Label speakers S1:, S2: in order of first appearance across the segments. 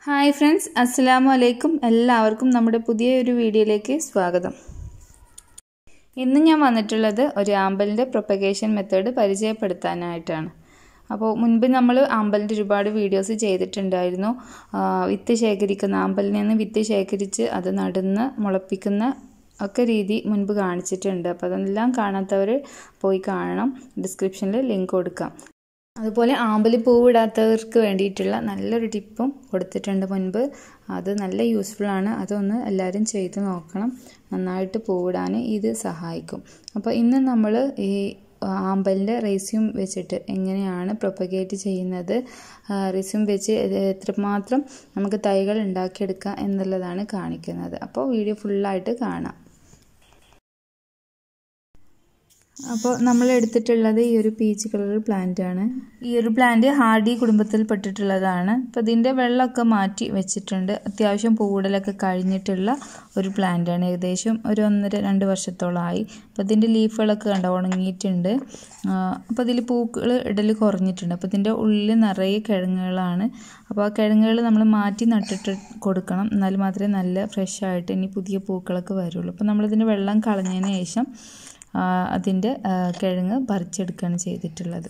S1: hi friends അസ്സലാമു അലൈക്കും എല്ലാവർക്കും നമ്മുടെ പുതിയ ഒരു വീഡിയോയിലേക്ക് സ്വാഗതം ഇന്ന് ഞാൻ വന്നിട്ടുള്ളത് ഒരു ആമ്പലിൻ്റെ പ്രൊപ്പഗേഷൻ മെത്തേഡ് പരിചയപ്പെടുത്താനായിട്ടാണ് അപ്പോൾ മുൻപ് നമ്മൾ ആമ്പലിൻ്റെ ഒരുപാട് വീഡിയോസ് ചെയ്തിട്ടുണ്ടായിരുന്നു ആ, വിത്ത് ശേഖരിക്കുന്ന ആമ്പലിൽ നിന്ന് വിത്ത് ശേഖരിച്ച് അത് നടുന്ന് മുളപ്പിക്കുന്ന ഒക്കെ രീതി മുൻപ് കാണിച്ചിട്ടുണ്ട് അപ്പോൾ അതെല്ലാം കാണാത്തവർ പോയി കാണണം ഡിസ്ക്രിപ്ഷനിൽ ലിങ്ക് കൊടുക്കാം അതുപോലെ ആമ്പലി പൂവിടാത്തവർക്ക് വേണ്ടിയിട്ടുള്ള നല്ലൊരു ടിപ്പും കൊടുത്തിട്ടുണ്ട് മുൻപ് അത് നല്ല യൂസ്ഫുൾ ആണ് അതൊന്ന് എല്ലാവരും ചെയ്ത് നോക്കണം നന്നായിട്ട് പൂവിടാൻ ഇത് സഹായിക്കും അപ്പോൾ ഇന്ന് നമ്മൾ ഈ ആമ്പലിൻ്റെ റേസ്യൂം വെച്ചിട്ട് എങ്ങനെയാണ് പ്രൊപ്പഗേറ്റ് ചെയ്യുന്നത് റേസ്യൂം വെച്ച് ഇത് എത്രമാത്രം നമുക്ക് തൈകൾ ഉണ്ടാക്കിയെടുക്കാം എന്നുള്ളതാണ് കാണിക്കുന്നത് അപ്പോൾ വീഡിയോ ഫുള്ളായിട്ട് കാണാം അപ്പോൾ നമ്മൾ എടുത്തിട്ടുള്ളത് ഈ ഒരു പീച്ച് കളർ പ്ലാന്റ് ആണ് ഈ ഒരു പ്ലാന്റ് ഹാർഡി കുടുംബത്തിൽപ്പെട്ടിട്ടുള്ളതാണ് അപ്പോൾ ഇതിൻ്റെ വെള്ളമൊക്കെ മാറ്റി വെച്ചിട്ടുണ്ട് അത്യാവശ്യം പൂടലൊക്കെ കഴിഞ്ഞിട്ടുള്ള ഒരു പ്ലാന്റ് ആണ് ഏകദേശം ഒരു ഒന്നര രണ്ട് വർഷത്തോളമായി അപ്പോൾ ഇതിൻ്റെ ലീഫുകളൊക്കെ കണ്ടോ ഉണങ്ങിയിട്ടുണ്ട് അപ്പോൾ ഇതിൽ പൂക്കൾ ഇടൽ കുറഞ്ഞിട്ടുണ്ട് അപ്പോൾ ഇതിൻ്റെ ഉള്ളിൽ നിറയെ കിഴങ്ങുകളാണ് അപ്പോൾ ആ കിഴങ്ങുകൾ നമ്മൾ മാറ്റി നട്ടിട്ട് കൊടുക്കണം എന്നാൽ മാത്രമേ നല്ല ഫ്രഷ് ആയിട്ട് ഇനി പുതിയ പൂക്കളൊക്കെ വരുള്ളൂ അപ്പോൾ നമ്മളിതിൻ്റെ വെള്ളം കളഞ്ഞതിന് ശേഷം അതിൻ്റെ കിഴങ്ങ് പറിച്ചെടുക്കുകയാണ് ചെയ്തിട്ടുള്ളത്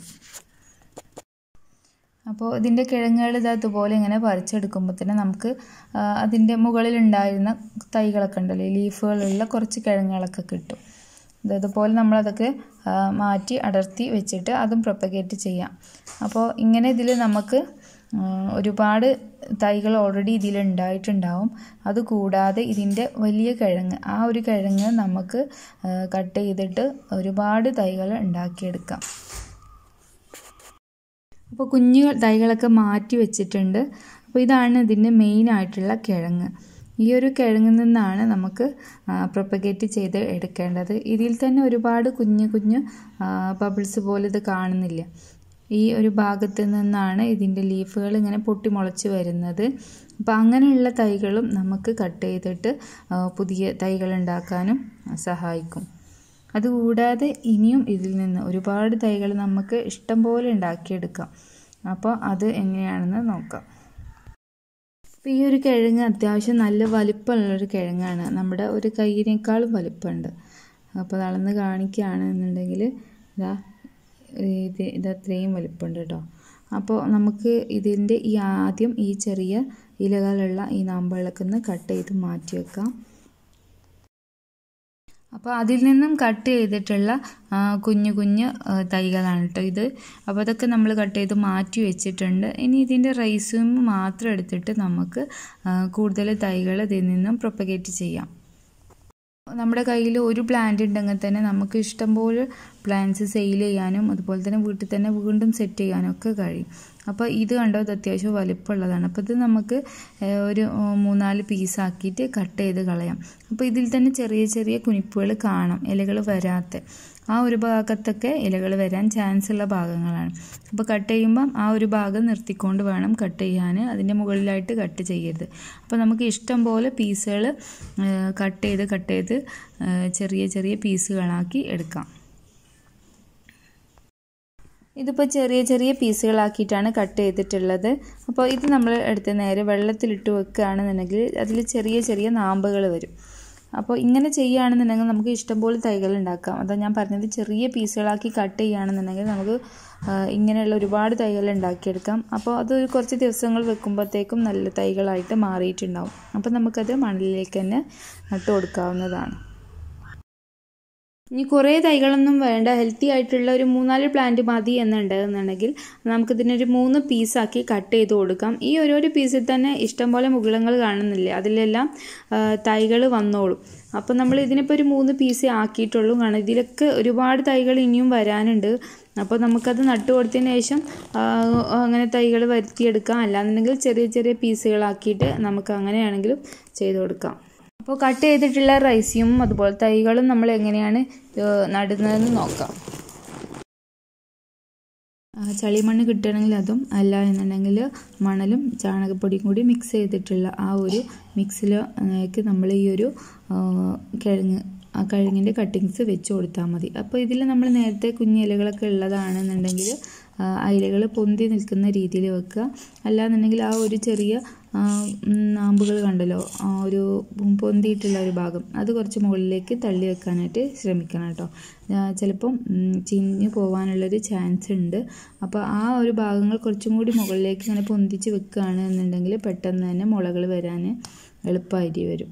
S1: അപ്പോൾ ഇതിൻ്റെ കിഴങ്ങുകൾ ഇത് അതുപോലെ ഇങ്ങനെ പറിച്ചെടുക്കുമ്പോൾ തന്നെ നമുക്ക് അതിൻ്റെ മുകളിലുണ്ടായിരുന്ന തൈകളൊക്കെ ഉണ്ടല്ലോ ലീഫുകളുള്ള കുറച്ച് കിഴങ്ങുകളൊക്കെ കിട്ടും ഇതതുപോലെ നമ്മളതൊക്കെ മാറ്റി അടർത്തി വെച്ചിട്ട് അതും പ്രൊപ്പഗേറ്റ് ചെയ്യാം അപ്പോൾ ഇങ്ങനെ ഇതിൽ നമുക്ക് ഒരുപാട് തൈകൾ ഓൾറെഡി ഇതിൽ ഉണ്ടായിട്ടുണ്ടാവും അതുകൂടാതെ ഇതിൻ്റെ വലിയ കിഴങ്ങ് ആ ഒരു കിഴങ്ങ് നമുക്ക് കട്ട് ചെയ്തിട്ട് ഒരുപാട് തൈകൾ ഉണ്ടാക്കിയെടുക്കാം അപ്പോൾ കുഞ്ഞു തൈകളൊക്കെ മാറ്റി വെച്ചിട്ടുണ്ട് അപ്പോൾ ഇതാണ് ഇതിൻ്റെ മെയിൻ ആയിട്ടുള്ള കിഴങ്ങ് ഈ ഒരു കിഴങ്ങിൽ നിന്നാണ് നമുക്ക് പ്രൊപ്പഗേറ്റ് ചെയ്ത് എടുക്കേണ്ടത് ഇതിൽ തന്നെ ഒരുപാട് കുഞ്ഞു കുഞ്ഞു ബബിൾസ് പോലെ ഇത് കാണുന്നില്ല ഈ ഒരു ഭാഗത്ത് നിന്നാണ് ഇതിൻ്റെ ലീഫുകൾ ഇങ്ങനെ പൊട്ടി മുളച്ച് വരുന്നത് അപ്പോൾ അങ്ങനെയുള്ള തൈകളും നമുക്ക് കട്ട് ചെയ്തിട്ട് പുതിയ തൈകൾ ഉണ്ടാക്കാനും സഹായിക്കും അതുകൂടാതെ ഇനിയും ഇതിൽ നിന്ന് ഒരുപാട് തൈകൾ നമുക്ക് ഇഷ്ടം പോലെ ഉണ്ടാക്കിയെടുക്കാം അപ്പോൾ അത് എങ്ങനെയാണെന്ന് നോക്കാം അപ്പോൾ ഈ ഒരു കിഴങ്ങ് അത്യാവശ്യം നല്ല വലിപ്പമുള്ളൊരു കിഴങ്ങാണ് നമ്മുടെ ഒരു കൈയിനേക്കാളും വലിപ്പമുണ്ട് അപ്പോൾ അളന്ന് കാണിക്കുകയാണെന്നുണ്ടെങ്കിൽ ഇതാ ഇത് ഇത് അത്രയും വലിപ്പമുണ്ട് കേട്ടോ അപ്പോൾ നമുക്ക് ഇതിൻ്റെ ഈ ആദ്യം ഈ ചെറിയ ഇലകളുള്ള ഈ നാമ്പുകളൊക്കെ ഒന്ന് കട്ട് ചെയ്ത് മാറ്റി വെക്കാം അപ്പോൾ അതിൽ നിന്നും കട്ട് ചെയ്തിട്ടുള്ള കുഞ്ഞു കുഞ്ഞു തൈകളാണ് കേട്ടോ ഇത് അപ്പോൾ അതൊക്കെ നമ്മൾ കട്ട് ചെയ്ത് മാറ്റി വെച്ചിട്ടുണ്ട് ഇനി ഇതിൻ്റെ റൈസും മാത്രം എടുത്തിട്ട് നമുക്ക് കൂടുതൽ തൈകൾ ഇതിൽ നിന്നും പ്രൊപ്പഗേറ്റ് ചെയ്യാം നമ്മുടെ കയ്യിൽ ഒരു പ്ലാന്റ് ഉണ്ടെങ്കിൽ തന്നെ നമുക്ക് ഇഷ്ടംപോലെ പ്ലാന്റ്സ് സെയിൽ ചെയ്യാനും അതുപോലെ തന്നെ വീട്ടിൽ തന്നെ വീണ്ടും സെറ്റ് ചെയ്യാനും ഒക്കെ കഴിയും അപ്പോൾ ഇത് കണ്ടോ ഇത് അത്യാവശ്യം വലിപ്പമുള്ളതാണ് അപ്പോൾ ഇത് നമുക്ക് ഒരു മൂന്നാല് പീസാക്കിയിട്ട് കട്ട് ചെയ്ത് കളയാം അപ്പോൾ ഇതിൽ തന്നെ ചെറിയ ചെറിയ കുനിപ്പുകൾ കാണാം ഇലകൾ വരാത്ത ആ ഒരു ഭാഗത്തൊക്കെ ഇലകൾ വരാൻ ചാൻസ് ഉള്ള ഭാഗങ്ങളാണ് അപ്പോൾ കട്ട് ചെയ്യുമ്പം ആ ഒരു ഭാഗം നിർത്തിക്കൊണ്ട് വേണം കട്ട് ചെയ്യാൻ അതിൻ്റെ മുകളിലായിട്ട് കട്ട് ചെയ്യരുത് അപ്പോൾ നമുക്ക് ഇഷ്ടം പോലെ പീസുകൾ കട്ട് ചെയ്ത് കട്ട് ചെയ്ത് ചെറിയ ചെറിയ പീസുകളാക്കി എടുക്കാം ഇതിപ്പോൾ ചെറിയ ചെറിയ പീസുകളാക്കിയിട്ടാണ് കട്ട് ചെയ്തിട്ടുള്ളത് അപ്പോൾ ഇത് നമ്മൾ എടുത്ത് നേരെ വെള്ളത്തിലിട്ട് വെക്കുകയാണെന്നുണ്ടെങ്കിൽ അതിൽ ചെറിയ ചെറിയ നാമ്പുകൾ വരും അപ്പോൾ ഇങ്ങനെ ചെയ്യുകയാണെന്നുണ്ടെങ്കിൽ നമുക്ക് ഇഷ്ടംപോലെ തൈകൾ ഉണ്ടാക്കാം അതാ ഞാൻ പറഞ്ഞത് ചെറിയ പീസുകളാക്കി കട്ട് ചെയ്യുകയാണെന്നുണ്ടെങ്കിൽ നമുക്ക് ഇങ്ങനെയുള്ള ഒരുപാട് തൈകൾ ഉണ്ടാക്കിയെടുക്കാം അപ്പോൾ അത് കുറച്ച് ദിവസങ്ങൾ വെക്കുമ്പോഴത്തേക്കും നല്ല തൈകളായിട്ട് മാറിയിട്ടുണ്ടാവും അപ്പോൾ നമുക്കത് മണ്ണിലേക്ക് തന്നെ നട്ടു കൊടുക്കാവുന്നതാണ് ഇനി കുറേ തൈകളൊന്നും വേണ്ട ഹെൽത്തി ആയിട്ടുള്ള ഒരു മൂന്നാല് പ്ലാന്റ് മതി എന്നുണ്ടെന്നുണ്ടെങ്കിൽ നമുക്കിതിനൊരു മൂന്ന് പീസാക്കി കട്ട് ചെയ്ത് കൊടുക്കാം ഈ ഓരോരോ പീസിൽ തന്നെ ഇഷ്ടംപോലെ മുകുളങ്ങൾ കാണുന്നില്ലേ അതിലെല്ലാം തൈകൾ വന്നോളും അപ്പോൾ നമ്മൾ ഇതിനിപ്പോൾ ഒരു മൂന്ന് പീസ് ആക്കിയിട്ടുള്ളൂ കാരണം ഇതിലൊക്കെ ഒരുപാട് തൈകൾ ഇനിയും വരാനുണ്ട് അപ്പോൾ നമുക്കത് നട്ടു കൊടുത്തതിന് ശേഷം അങ്ങനെ തൈകൾ വരുത്തിയെടുക്കാം അല്ലാന്നുണ്ടെങ്കിൽ ചെറിയ ചെറിയ പീസുകളാക്കിയിട്ട് നമുക്ക് അങ്ങനെയാണെങ്കിലും ചെയ്ത് കൊടുക്കാം അപ്പോൾ കട്ട് ചെയ്തിട്ടുള്ള റൈസിയും അതുപോലെ തൈകളും നമ്മൾ എങ്ങനെയാണ് നടുന്നതെന്ന് നോക്കാം ചളിമണ്ണ് കിട്ടുകയാണെങ്കിൽ അതും അല്ല എന്നുണ്ടെങ്കിൽ മണലും ചാണകപ്പൊടിയും കൂടി മിക്സ് ചെയ്തിട്ടുള്ള ആ ഒരു മിക്സിലേക്ക് നമ്മൾ ഈ ഒരു കിഴങ്ങ് ആ കിഴങ്ങിൻ്റെ കട്ടിങ്സ് വെച്ച് കൊടുത്താൽ മതി അപ്പോൾ ഇതിൽ നമ്മൾ നേരത്തെ കുഞ്ഞിലകളൊക്കെ ഉള്ളതാണെന്നുണ്ടെങ്കിൽ അയിലകൾ പൊന്തി നിൽക്കുന്ന രീതിയിൽ വെക്കുക അല്ലാന്നുണ്ടെങ്കിൽ ആ ഒരു ചെറിയ നാമ്പുകൾ കണ്ടല്ലോ ആ ഒരു പൊന്തിയിട്ടുള്ള ഒരു ഭാഗം അത് കുറച്ച് മുകളിലേക്ക് തള്ളി വെക്കാനായിട്ട് ശ്രമിക്കണം കേട്ടോ ചിലപ്പം ചിഞ്ഞു പോകാനുള്ളൊരു ചാൻസ് ഉണ്ട് അപ്പോൾ ആ ഒരു ഭാഗങ്ങൾ കുറച്ചും കൂടി മുകളിലേക്ക് ഇങ്ങനെ പൊന്തിച്ച് വെക്കുകയാണ് എന്നുണ്ടെങ്കിൽ പെട്ടെന്ന് തന്നെ മുളകൾ വരാൻ എളുപ്പമായിട്ട് വരും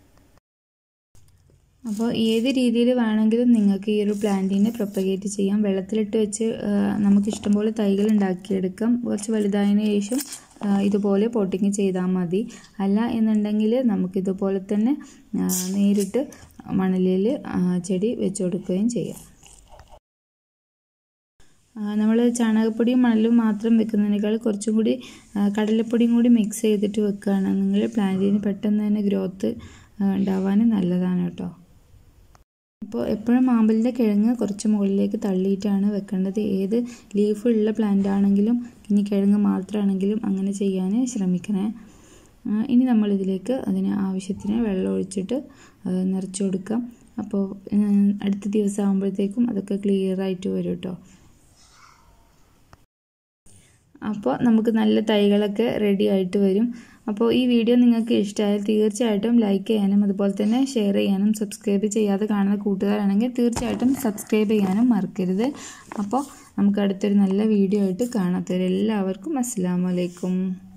S1: അപ്പോൾ ഏത് രീതിയിൽ വേണമെങ്കിലും നിങ്ങൾക്ക് ഈ ഒരു പ്ലാന്റിനെ പ്രൊപ്പഗേറ്റ് ചെയ്യാം വെള്ളത്തിലിട്ട് വെച്ച് നമുക്ക് ഇഷ്ടംപോലെ തൈകൾ ഉണ്ടാക്കിയെടുക്കാം കുറച്ച് വലുതായതിനു ശേഷം ഇതുപോലെ പോട്ടിങ് ചെയ്താൽ മതി അല്ല എന്നുണ്ടെങ്കിൽ നമുക്കിതുപോലെ തന്നെ നേരിട്ട് മണലിൽ ചെടി വെച്ച് കൊടുക്കുകയും ചെയ്യാം നമ്മൾ ചാണകപ്പൊടിയും മണലും മാത്രം വെക്കുന്നതിനേക്കാൾ കുറച്ചും കൂടി കടലപ്പൊടിയും കൂടി മിക്സ് ചെയ്തിട്ട് വെക്കുകയാണെന്നെങ്കിൽ പ്ലാന്റിന് പെട്ടെന്ന് തന്നെ ഗ്രോത്ത് ഉണ്ടാവാൻ നല്ലതാണ് കേട്ടോ അപ്പോൾ എപ്പോഴും മാമ്പലിൻ്റെ കിഴങ്ങ് കുറച്ച് മുകളിലേക്ക് തള്ളിയിട്ടാണ് വെക്കേണ്ടത് ഏത് ലീഫ് ഉള്ള പ്ലാന്റ് ആണെങ്കിലും ഇനി കിഴങ്ങ് മാത്രമാണെങ്കിലും അങ്ങനെ ചെയ്യാൻ ശ്രമിക്കണേ ഇനി നമ്മളിതിലേക്ക് അതിന് ആവശ്യത്തിന് വെള്ളം ഒഴിച്ചിട്ട് നിറച്ചു കൊടുക്കാം അപ്പോൾ അടുത്ത ദിവസം ആകുമ്പോഴത്തേക്കും അതൊക്കെ ക്ലിയർ ആയിട്ട് വരും കേട്ടോ അപ്പോൾ നമുക്ക് നല്ല തൈകളൊക്കെ റെഡി ആയിട്ട് വരും അപ്പോൾ ഈ വീഡിയോ നിങ്ങൾക്ക് ഇഷ്ടമായാൽ തീർച്ചയായിട്ടും ലൈക്ക് ചെയ്യാനും അതുപോലെ തന്നെ ഷെയർ ചെയ്യാനും സബ്സ്ക്രൈബ് ചെയ്യാതെ കാണുന്ന കൂട്ടുകാരാണെങ്കിൽ തീർച്ചയായിട്ടും സബ്സ്ക്രൈബ് ചെയ്യാനും മറക്കരുത് അപ്പോൾ നമുക്ക് അടുത്തൊരു നല്ല വീഡിയോ ആയിട്ട് കാണാത്തവരെല്ലാവർക്കും അസ്സാം വലൈക്കും